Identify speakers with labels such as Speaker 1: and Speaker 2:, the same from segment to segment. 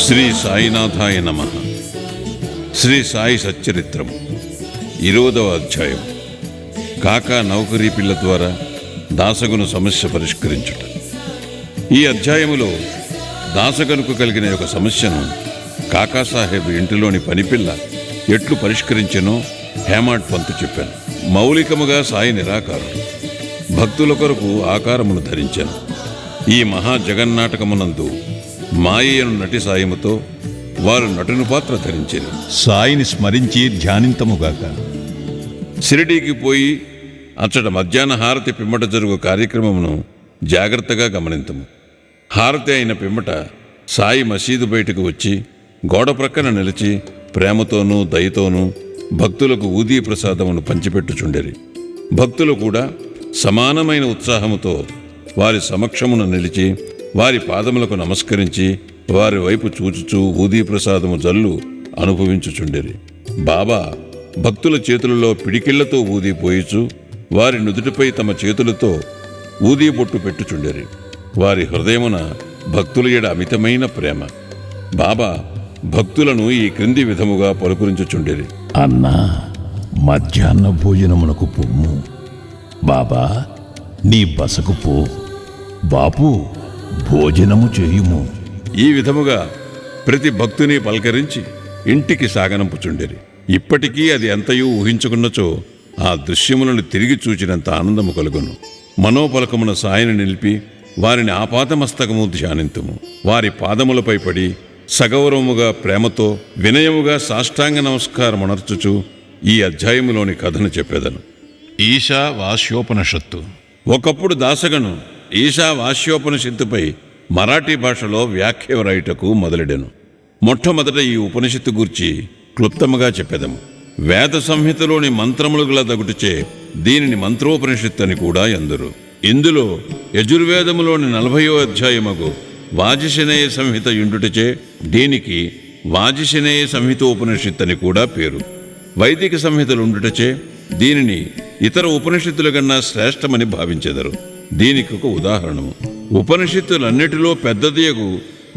Speaker 1: శ్రీ సాయినాథాయ నమ శ్రీ సాయి సచ్చరిత్రం ఇరవదవ అధ్యాయం కాకా నౌకరీ పిల్ల ద్వారా దాసగును సమస్య పరిష్కరించుట ఈ అధ్యాయములో దాసగనుకు కలిగిన ఒక సమస్యను కాకాసాహెబ్ ఇంటిలోని పనిపిల్ల ఎట్లు పరిష్కరించెనో హేమాడ్ పంతు చెప్పాను మౌలికముగా సాయి నిరాకారుడు భక్తుల కొరకు ఆకారమును ధరించాను ఈ మహా జగన్నాటకమునందు మాయను నటి సాయముతో వారు నటుని పాత్ర ధరించారు
Speaker 2: సాయిని స్మరించి ధ్యానింతముగాక
Speaker 1: షిరిడీకి పోయి అచ్చట మధ్యాహ్న హారతి పిమ్మట జరుగు కార్యక్రమమును జాగ్రత్తగా గమనింతము హారతి అయిన పిమ్మట సాయి మసీదు బయటకు వచ్చి గోడ ప్రక్కన నిలిచి ప్రేమతోనూ దయతోనూ భక్తులకు ఊదీ ప్రసాదమును పంచిపెట్టుచుండెరి భక్తులు కూడా సమానమైన ఉత్సాహముతో వారి సమక్షమున నిలిచి వారి పాదములకు నమస్కరించి వారి వైపు చూచుచూ ఊదీ ప్రసాదము జల్లు అనుభవించుచుండెరి బాబా భక్తుల చేతులలో పిడికిళ్లతో ఊది పోయిచు వారి నుదుటిపై తమ చేతులతో ఊదీ బొట్టు పెట్టుచుండెరి వారి హృదయమున భక్తుల ఎడ అమితమైన ప్రేమ బాబా భక్తులను ఈ క్రింది విధముగా పలుకురించుచుండెరి
Speaker 2: అన్నా మధ్యాహ్న భోజనమునకు పొమ్ము బాబా నీ బసకు పో బాపు భోజనము చేయుము
Speaker 1: ఈ విధముగా ప్రతి భక్తుని పలకరించి ఇంటికి సాగనంపుచుండెరి ఇప్పటికీ అది ఎంతయూ ఊహించుకున్నచో ఆ దృశ్యములను తిరిగి చూచినంత ఆనందము కలుగును మనోపలకమున సాయని నిలిపి వారిని ఆపాతమస్తకము ధ్యానింతుము వారి పాదములపై పడి సగౌరవముగా ప్రేమతో వినయముగా సాష్టాంగ నమస్కారమునర్చుచు ఈ అధ్యాయములోని కథను చెప్పేదను
Speaker 2: ఈశా వాస్యోపనిషత్తు
Speaker 1: ఒకప్పుడు దాసగను ఈశా వాస్యోపనిషత్తుపై మరాఠీ భాషలో వ్యాఖ్య వ్రాయుటకు మొదలెడెను మొట్టమొదట ఈ ఉపనిషత్తు గూర్చి క్లుప్తముగా చెప్పెదము వేద సంహితలోని మంత్రములు గల దగుటిచే దీనిని మంత్రోపనిషత్తు అని కూడా ఎందరు ఇందులో యజుర్వేదములోని నలభయో అధ్యాయమగు వాజిశనేయ సంహిత యుండుటచే దీనికి వాజిశనేయ సంహితోపనిషత్తు అని కూడా పేరు వైదిక సంహితలుండుటచే దీనిని ఇతర ఉపనిషత్తుల కన్నా శ్రేష్టమని భావించెదరు దీనికి ఒక ఉదాహరణము ఉపనిషత్తులన్నిటిలో పెద్దదియగు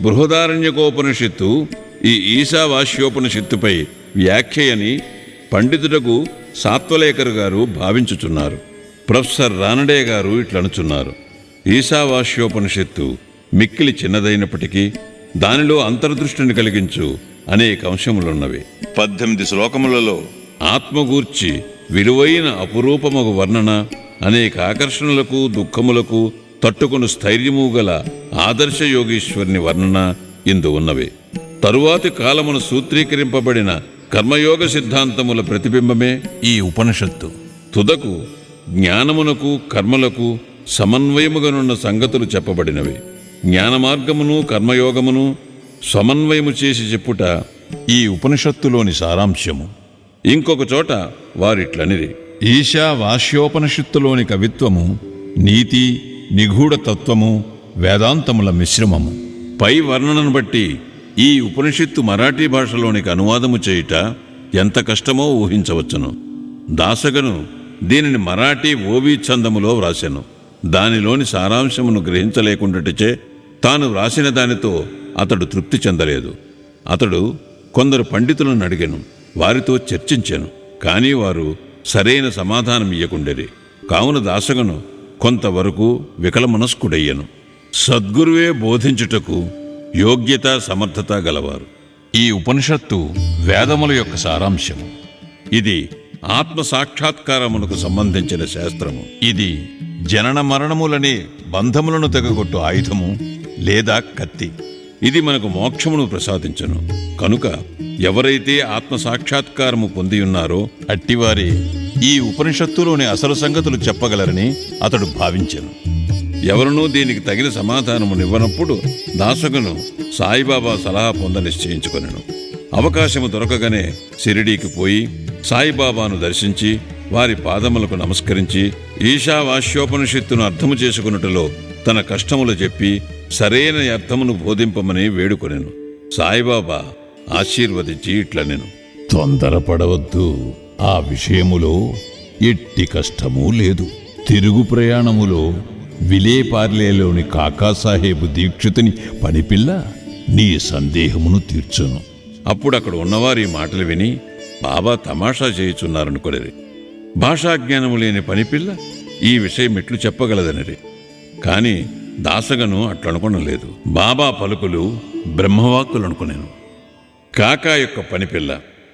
Speaker 1: బృహదారణ్యకోపనిషత్తు ఈ ఈశావాస్యోపనిషత్తుపై వ్యాఖ్యయని పండితుడకు సాత్వలేకర్ గారు భావించుచున్నారు ప్రొఫెసర్ రానడే గారు ఇట్లనుచున్నారు ఈశావాస్యోపనిషత్తు మిక్కిలి చిన్నదైనప్పటికీ దానిలో అంతర్దృష్టిని కలిగించు అనేక అంశములున్నవి పద్దెనిమిది శ్లోకములలో ఆత్మగూర్చి విలువైన అపురూపమగు వర్ణన అనేక ఆకర్షణలకు దుఃఖములకు తట్టుకుని స్థైర్యము గల ఆదర్శ యోగీశ్వరుని వర్ణన ఇందు ఉన్నవి తరువాతి కాలమును సూత్రీకరింపబడిన కర్మయోగ సిద్ధాంతముల ప్రతిబింబమే ఈ ఉపనిషత్తు తుదకు జ్ఞానమునకు కర్మలకు సమన్వయముగానున్న సంగతులు చెప్పబడినవి జ్ఞాన మార్గమును కర్మయోగమును సమన్వయము చేసి చెప్పుట
Speaker 2: ఈ ఉపనిషత్తులోని సారాంశము
Speaker 1: ఇంకొక చోట వారిట్లనిది
Speaker 2: ఈశా వాస్యోపనిషత్తులోని కవిత్వము నీతి నిగూఢ తత్వము వేదాంతముల మిశ్రమము
Speaker 1: పై వర్ణనను బట్టి ఈ ఉపనిషత్తు మరాఠీ భాషలోనికి అనువాదము చేయుట ఎంత కష్టమో ఊహించవచ్చును దాసగను దీనిని మరాఠీ ఓవి ఛందములో వ్రాసెను దానిలోని సారాంశమును గ్రహించలేకుండాటచే తాను వ్రాసిన దానితో అతడు తృప్తి చెందలేదు అతడు కొందరు పండితులను అడిగాను వారితో చర్చించాను కానీ వారు సరైన సమాధానం ఇయ్యకుండేది కావున దాసగను కొంతవరకు వికలమనస్కుడయ్యను సద్గురువే బోధించుటకు యోగ్యత సమర్థత గలవారు
Speaker 2: ఈ ఉపనిషత్తు వేదముల యొక్క సారాంశము
Speaker 1: ఇది ఆత్మ సాక్షాత్కారమునకు సంబంధించిన శాస్త్రము
Speaker 2: ఇది జనన మరణములనే బంధములను తెగగొట్టు ఆయుధము లేదా కత్తి
Speaker 1: ఇది మనకు మోక్షమును ప్రసాదించను కనుక ఎవరైతే ఆత్మ సాక్షాత్కారము పొంది ఉన్నారో
Speaker 2: అట్టివారే ఈ ఉపనిషత్తులోని అసలు సంగతులు చెప్పగలరని అతడు భావించెను
Speaker 1: ఎవరునూ దీనికి తగిన సమాధానమునివ్వనప్పుడు దాసకును సాయిబాబా సలహా పొంద నిశ్చయించుకొనెను అవకాశము దొరకగానే షిరిడీకి పోయి సాయిబాబాను దర్శించి వారి పాదములకు నమస్కరించి ఈశావాస్యోపనిషత్తును అర్థము చేసుకున్నట్టులో తన కష్టములు చెప్పి సరైన అర్థమును బోధింపమని వేడుకొనెను సాయిబాబా ఆశీర్వదించి ఇట్లనెను
Speaker 2: తొందరపడవద్దు ఆ విషయములో ఎట్టి కష్టమూ లేదు తిరుగు ప్రయాణములో విలేపార్లేలోని కాకాసాహేబు దీక్షితుని పనిపిల్ల నీ సందేహమును తీర్చును
Speaker 1: అప్పుడు అక్కడ ఉన్నవారు ఈ మాటలు విని బాబా తమాషా చేయుచున్నారనుకొనిరి భాషాజ్ఞానము లేని పనిపిల్ల ఈ విషయం ఎట్లు చెప్పగలదనిరి కాని దాసగను అట్లనుకొనలేదు బాబా పలుకులు బ్రహ్మవాక్కులు అనుకునేను కాకా యొక్క పనిపిల్ల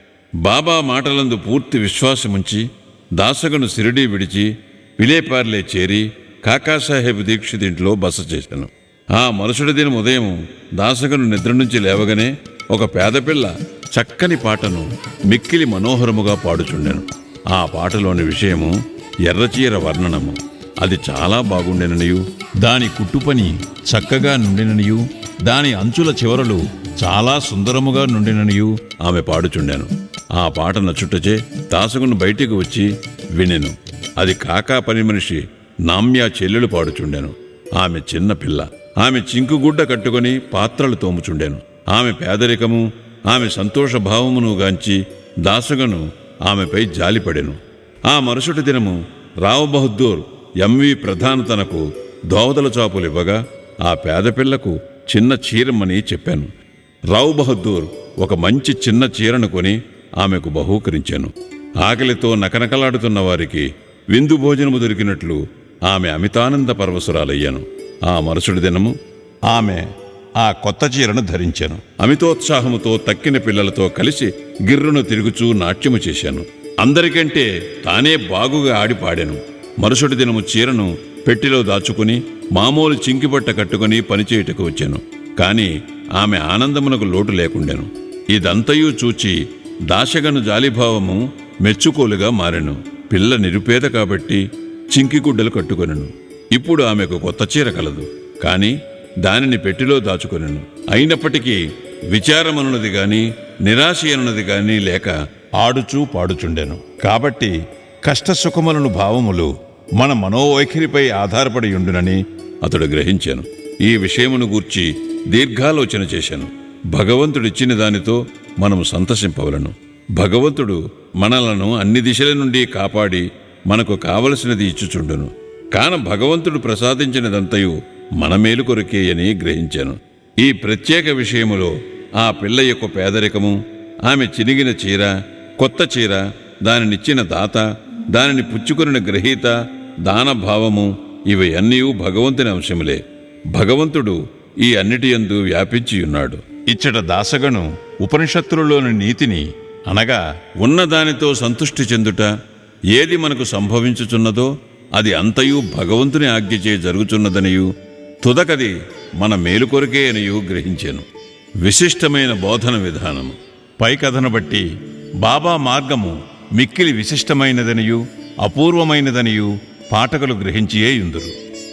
Speaker 1: బాబా మాటలందు పూర్తి విశ్వాసముంచి దాసగను సిరిడి విడిచి విలేపార్లే చేరి కాకాసాహెబ్ దీక్షిత్ ఇంట్లో బస చేశాను ఆ మరుసటి దినం ఉదయం దాసగను నిద్ర నుంచి లేవగానే ఒక పేదపిల్ల చక్కని పాటను మిక్కిలి మనోహరముగా పాడుచుండెను ఆ పాటలోని విషయము ఎర్రచీర వర్ణనము అది చాలా బాగుండెననియు
Speaker 2: దాని కుట్టుపని చక్కగా నుండిననియు దాని అంచుల చివరలు చాలా సుందరముగా నుండిననియు
Speaker 1: ఆమె పాడుచుండాను ఆ పాట నచ్చుటచే దాసగును బయటికి వచ్చి వినెను అది కాకా పని మనిషి నామ్యా చెల్లెలు పాడుచుండాను ఆమె చిన్న పిల్ల ఆమె చింకుగుడ్డ కట్టుకొని పాత్రలు తోముచుండాను ఆమె పేదరికము ఆమె సంతోష భావమును గాంచి దాసగను ఆమెపై జాలిపడెను ఆ మరుసటి దినము రావు బహద్దూర్ ఎంవి ప్రధాన తనకు దోవదల చాపులు ఇవ్వగా ఆ పేద పిల్లకు చిన్న చీరమ్మని చెప్పాను రావు బహద్దూర్ ఒక మంచి చిన్న చీరను కొని ఆమెకు బహూకరించాను ఆకలితో నకనకలాడుతున్న వారికి విందు భోజనము దొరికినట్లు ఆమె అమితానంద పరవశురాలయ్యాను ఆ మరుసటి దినము
Speaker 2: ఆమె ఆ కొత్త చీరను ధరించెను
Speaker 1: అమితోత్సాహముతో తక్కిన పిల్లలతో కలిసి గిర్రును తిరుగుచూ నాట్యము చేశాను అందరికంటే తానే బాగుగా ఆడి పాడాను మరుసటి దినము చీరను పెట్టెలో దాచుకుని మామూలు చింకిబట్ట కట్టుకుని పనిచేయుటకు వచ్చాను కాని ఆమె ఆనందమునకు లోటు లేకుండెను ఇదంతయూ చూచి దాశగను జాలిభావము మెచ్చుకోలుగా మారెను పిల్ల నిరుపేద కాబట్టి చింకిగుడ్డలు కట్టుకొనెను ఇప్పుడు ఆమెకు కొత్త చీర కలదు కాని దానిని పెట్టిలో దాచుకొనెను అయినప్పటికీ విచారమనున్నది గాని నిరాశ అనున్నది గాని లేక
Speaker 2: ఆడుచూ పాడుచుండెను కాబట్టి కష్టసుఖములను భావములు మన మనోవైఖరిపై ఆధారపడి ఉండునని
Speaker 1: అతడు గ్రహించాను ఈ విషయమును గూర్చి దీర్ఘాలోచన చేశాను భగవంతుడిచ్చిన దానితో మనము సంతసింపవలను భగవంతుడు మనలను అన్ని దిశల నుండి కాపాడి మనకు కావలసినది ఇచ్చుచుండును కాన భగవంతుడు ప్రసాదించినదంతయు మన మేలు కొరకే అని గ్రహించాను ఈ ప్రత్యేక విషయములో ఆ పిల్ల యొక్క పేదరికము ఆమె చినిగిన చీర కొత్త చీర దానినిచ్చిన దాత దానిని పుచ్చుకుని గ్రహీత దానభావము ఇవి అన్నీ భగవంతుని అంశములే భగవంతుడు ఈ అన్నిటి యందు వ్యాపించి ఉన్నాడు
Speaker 2: ఇచ్చట దాసగను ఉపనిషత్తులలోని నీతిని అనగా
Speaker 1: ఉన్నదానితో సంతుష్టి చెందుట ఏది మనకు సంభవించుచున్నదో అది అంతయు భగవంతుని ఆజ్ఞచే జరుగుచున్నదనియు తుదకది మన మేలు కొరకే అనియు గ్రహించాను విశిష్టమైన బోధన విధానము
Speaker 2: పై కథను బట్టి బాబా మార్గము మిక్కిలి విశిష్టమైనదనియు అపూర్వమైనదనియు పాఠకులు గ్రహించియే యుందురు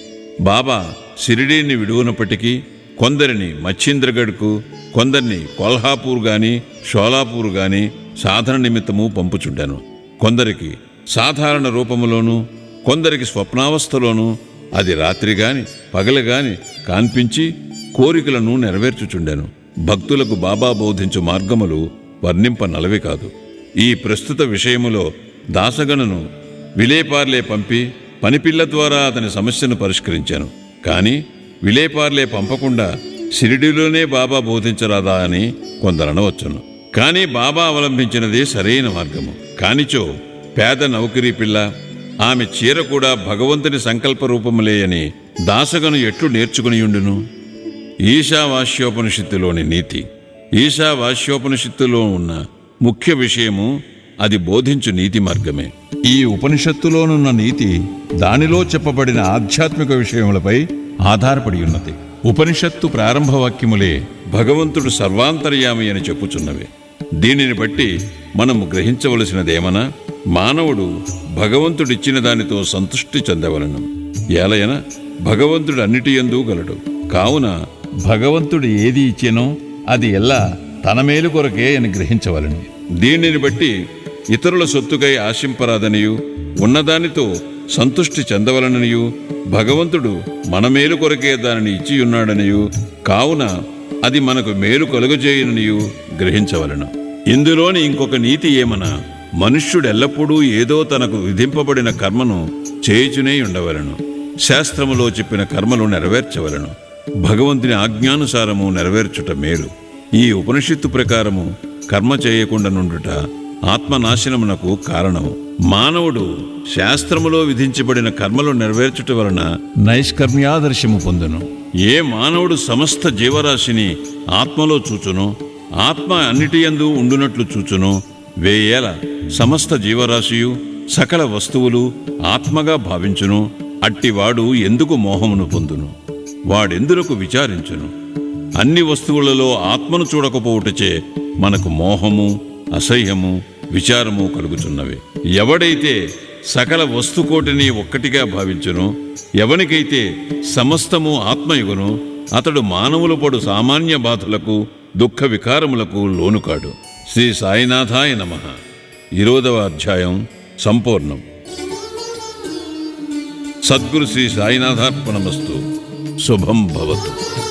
Speaker 1: బాబా షిరిడీని విడువనప్పటికీ కొందరిని మచ్చింద్రగఢ్కు కొందరిని కొల్హాపూర్ గాని షోలాపూర్ గాని సాధన నిమిత్తము పంపుచుండాను కొందరికి సాధారణ రూపములోను కొందరికి స్వప్నావస్థలోను అది రాత్రి గాని పగలు గాని కాన్పించి కోరికలను నెరవేర్చుచుండాను భక్తులకు బాబా బోధించు మార్గములు వర్ణింప నలవి కాదు ఈ ప్రస్తుత విషయములో దాసగణను విలేపార్లే పంపి పనిపిల్ల ద్వారా అతని సమస్యను పరిష్కరించాను కానీ విలేపార్లే పంపకుండా షిరిడిలోనే బాబా బోధించరాదా అని కొందరు అనవచ్చును కానీ బాబా అవలంబించినదే సరైన మార్గము కానిచో పేద నౌకరీ పిల్ల ఆమె చీర కూడా భగవంతుని సంకల్ప రూపములే అని దాసగను ఎట్లు నేర్చుకునియుండును ఈశావాస్యోపనిషత్తులోని నీతి ఈశావాస్యోపనిషత్తులో ఉన్న ముఖ్య విషయము అది బోధించు నీతి మార్గమే
Speaker 2: ఈ ఉపనిషత్తులోనున్న నీతి దానిలో చెప్పబడిన ఆధ్యాత్మిక విషయములపై ఆధారపడి ఉన్నది ఉపనిషత్తు ప్రారంభ వాక్యములే
Speaker 1: భగవంతుడు సర్వాంతర్యామి అని చెప్పుచున్నవి దీనిని బట్టి మనము గ్రహించవలసినదేమనా మానవుడు భగవంతుడిచ్చిన దానితో సంతృష్టి చెందవలను ఏలయన భగవంతుడు అన్నిటి యందు గలడు కావున
Speaker 2: భగవంతుడు ఏది ఇచ్చెనో అది ఎల్లా తన మేలు కొరకే అని గ్రహించవలను
Speaker 1: దీనిని బట్టి ఇతరుల సొత్తుకై ఆశింపరాదనియు ఉన్నదానితో సంతృష్టి చెందవలననియు భగవంతుడు మన మేలు కొరకే దానిని ఇచ్చియున్నాడనియు కావున అది మనకు మేలు కలుగజేయననియు గ్రహించవలను ఇందులోని ఇంకొక నీతి ఏమనా మనుష్యుడు ఎల్లప్పుడూ ఏదో తనకు విధింపబడిన కర్మను చేయుచునే ఉండవలను శాస్త్రములో చెప్పిన కర్మలు నెరవేర్చవలను భగవంతుని ఆజ్ఞానుసారము నెరవేర్చుట మేలు ఈ ఉపనిషత్తు ప్రకారము కర్మ చేయకుండా నుండుట ఆత్మనాశనమునకు కారణము మానవుడు శాస్త్రములో విధించబడిన కర్మలు నెరవేర్చుట వలన
Speaker 2: నైష్కర్మ్యాదర్శము పొందును
Speaker 1: ఏ మానవుడు సమస్త జీవరాశిని ఆత్మలో చూచునో ఆత్మ అన్నిటియందు ఉండునట్లు చూచునో వేయేల సమస్త జీవరాశియు సకల వస్తువులు ఆత్మగా భావించును అట్టివాడు ఎందుకు మోహమును పొందును వాడెందులకు విచారించును అన్ని వస్తువులలో ఆత్మను చూడకపోవుటచే మనకు మోహము అసహ్యము విచారము కలుగుచున్నవి ఎవడైతే సకల వస్తుకోటిని ఒక్కటిగా భావించును ఎవనికైతే సమస్తము ఆత్మయుగును అతడు మానవులు పడు సామాన్య బాధలకు దుఃఖ వికారములకు లోనుకాడు శ్రీ సాయినాథాయ నమ ఇరవదవ అధ్యాయం సంపూర్ణం సద్గురు శ్రీ సాయినాథార్పణమస్తు శుభం భవతు